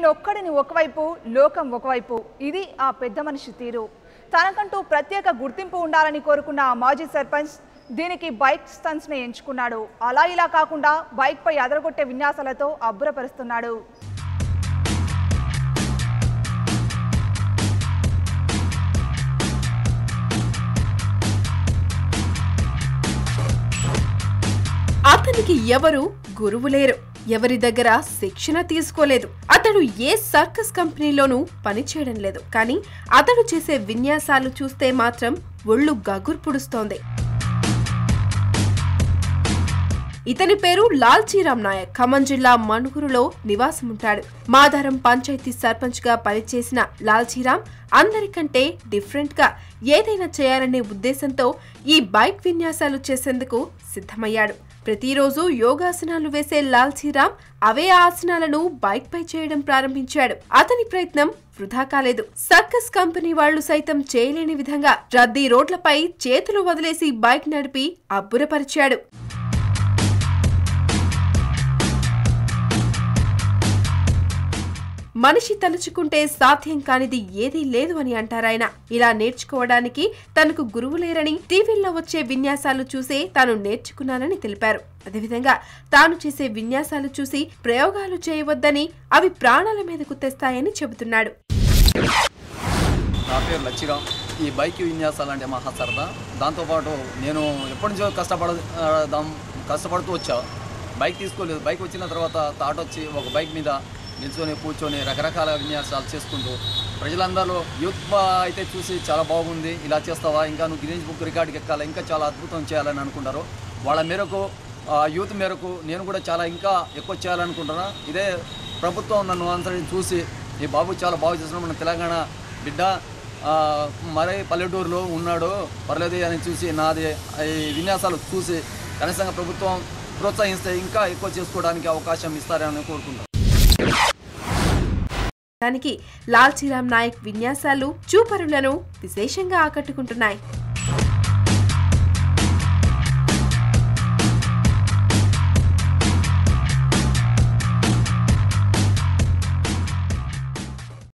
నేనొక్కడిని ఒకవైపు లోకం ఒకవైపు ఇది ఆ పెద్ద మనిషి తీరు తనకంటూ ప్రత్యేక గుర్తింపు ఉండాలని కోరుకున్న ఆ మాజీ సర్పంచ్ దీనికి బైక్ స్టన్స్ని ఎంచుకున్నాడు అలా ఇలా కాకుండా బైక్పై అదరగొట్టే విన్యాసాలతో అబ్బురపరుస్తున్నాడు అతనికి ఎవరు గురువు లేరు ఎవరి దగ్గర శిక్షణ తీసుకోలేదు అతడు ఏ సర్కస్ కంపెనీలోనూ పనిచేయడం లేదు కానీ అతడు చేసే విన్యాసాలు చూస్తే మాత్రం ఒళ్ళు గగుర్పుడుస్తోంది ఇతని పేరు లాల్చీరామ్ నాయక్ ఖమ్మం జిల్లా మణుగురులో నివాసముంటాడు మాదారం పంచాయతీ సర్పంచ్ గా పనిచేసిన లాల్చీరామ్ అందరికంటే డిఫరెంట్ గా ఏదైనా చేయాలనే ఉద్దేశంతో ఈ బైక్ విన్యాసాలు చేసేందుకు సిద్ధమయ్యాడు ప్రతిరోజు యోగాసనాలు వేసే లాల్చీరామ్ అవే ఆసనాలను బైక్ పై చేయడం ప్రారంభించాడు అతని ప్రయత్నం వృధా కాలేదు సర్కస్ కంపెనీ వాళ్లు సైతం చేయలేని విధంగా రద్దీ రోడ్లపై చేతులు వదిలేసి బైక్ నడిపి అబ్బురపరిచాడు మనిషి తలుచుకుంటే సాధ్యం కానిది ఏదీ లేదు అని అంటారాయన ఇలా నేర్చుకోవడానికి తనకు గురువు లేరని టీవీల్లో వచ్చే విన్యాసాలు చూసే తాను నేర్చుకున్నానని తెలిపారు అదేవిధంగా తాను చేసే విన్యాసాలు చూసి ప్రయోగాలు చేయవద్దని అవి ప్రాణాల మీదకు తెస్తాయని చెబుతున్నాడు నా పేరు లచ్చిరామ్ ఈ బైక్ విన్యాసాలు అంటే మహా సరదా దాంతోపాటు నేను ఎప్పటి నుంచో కష్టపడ ఆ, దాం- కష్టపడుతూ వచ్చా బైక్ తీసుకోలేదు బైక్ వచ్చిన తర్వాత థాట్ వచ్చి ఒక బైక్ మీద నిల్చొని కూర్చొని రకరకాల విన్యాసాలు చేసుకుంటూ ప్రజలందరూ యూత్ బా అయితే చూసి చాలా బాగుంది ఇలా చేస్తావా ఇంకా నువ్వు గిరీష్ బుక్ రికార్డుకి ఎక్కాలి ఇంకా చాలా అద్భుతం చేయాలని అనుకుంటారు వాళ్ళ మేరకు ఆ, యూత్ మేరకు నేను కూడా చాలా ఇంకా ఎక్కువ చేయాలనుకుంటున్నా ఇదే ప్రభుత్వం నన్ను అందరిని చూసి ఈ బాబు చాలా బాగా చేస్తున్నాడు మన తెలంగాణ బిడ్డ ఆ, మరీ పల్లెటూరులో ఉన్నాడు పర్లేదు అని చూసి నాది ఈ విన్యాసాలు చూసి కనీసంగా ప్రభుత్వం ప్రోత్సహిస్తే ఇంకా ఎక్కువ చేసుకోవడానికి అవకాశం ఇస్తారని కోరుకుంటాను దానికి లాల్చీరామ్ నాయక్ విన్యాసాలు చూపరులను విశేషంగా ఆకట్టుకుంటున్నాయి